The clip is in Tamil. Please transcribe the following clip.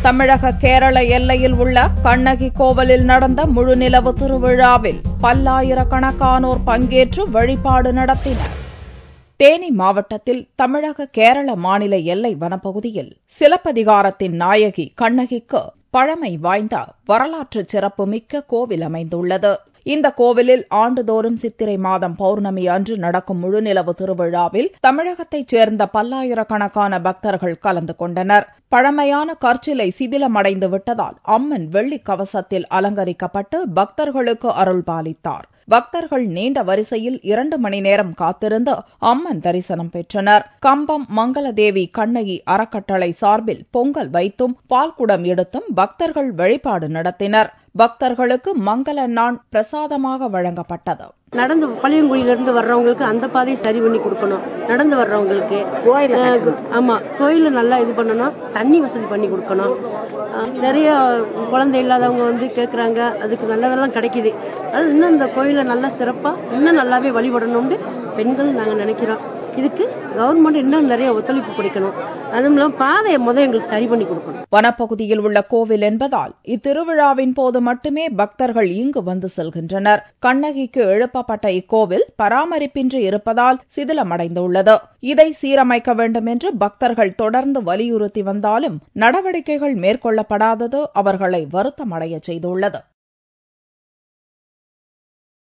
தமிழக கேரள எல்லையில் உள்ள கண்ணகி கோவிலில் நடந்த முழுநிலவு திருவிழாவில் பல்லாயிரக்கணக்கானோர் பங்கேற்று வழிபாடு நடத்தினர் தேனி மாவட்டத்தில் தமிழக கேரள மாநில எல்லை வனப்பகுதியில் சிலப்பதிகாரத்தின் நாயகி கண்ணகிக்கு பழமை வாய்ந்த வரலாற்று சிறப்புமிக்க கோவில் அமைந்துள்ளது இந்த கோவிலில் ஆண்டுதோறும் சித்திரை மாதம் பௌர்ணமி அன்று நடக்கும் முழுநிலவு திருவிழாவில் தமிழகத்தைச் சேர்ந்த பல்லாயிரக்கணக்கான பக்தர்கள் கலந்து கொண்டனர் பழமையான கற்சிலை சிதிலமடைந்து விட்டதால் அம்மன் வெள்ளி கவசத்தில் அலங்கரிக்கப்பட்டு பக்தர்களுக்கு அருள் பாலித்தார் பக்தர்கள் நீண்ட வரிசையில் இரண்டு மணி நேரம் காத்திருந்து அம்மன் தரிசனம் பெற்றனர் கம்பம் மங்களதேவி கண்ணகி அறக்கட்டளை சார்பில் பொங்கல் வைத்தும் பால்குடம் எடுத்தும் பக்தர்கள் வழிபாடு நடத்தினர் பக்தர்களுக்கு மங்கள நாண் பிரசாதமாக வழங்கப்பட்டது நடந்து பழையங்குடியில இருந்து வர்றவங்களுக்கு அந்த பாதையை சரி பண்ணி கொடுக்கணும் நடந்து வர்றவங்களுக்கு அஹ், ஆமா கோயில நல்லா இது பண்ணணும் தண்ணி வசதி பண்ணி கொடுக்கணும் அஹ், நிறைய குழந்தை இல்லாதவங்க வந்து கேக்குறாங்க அதுக்கு நல்லதெல்லாம் கிடைக்குது அது இன்னும் இந்த கோயிலை நல்லா சிறப்பா இன்னும் நல்லாவே வழிபடணும்னு பெண்கள் நாங்க நினைக்கிறோம் இதுக்கு கவர்மெண்ட் இன்னும் நிறைய ஒத்துழைப்பு கொடுக்கணும் அதுவும் இல்லாம பாதையை முதல் எங்களுக்கு சரி பண்ணி கொடுக்கணும் வனப்பகுதியில் உள்ள கோவில் என்பதால் இத்திருவிழாவின் போது மட்டுமே பக்தர்கள் இங்கு வந்து செல்கின்றனர் கண்ணகிக்கு எழுப்பப்பட்ட இக்கோவில் பராமரிப்பின்றி இருப்பதால் சிதிலமடைந்துள்ளது இதை சீரமைக்க வேண்டும் என்று பக்தர்கள் தொடர்ந்து வலியுறுத்தி வந்தாலும் நடவடிக்கைகள் மேற்கொள்ளப்படாதது அவர்களை வருத்தமடைய செய்துள்ளது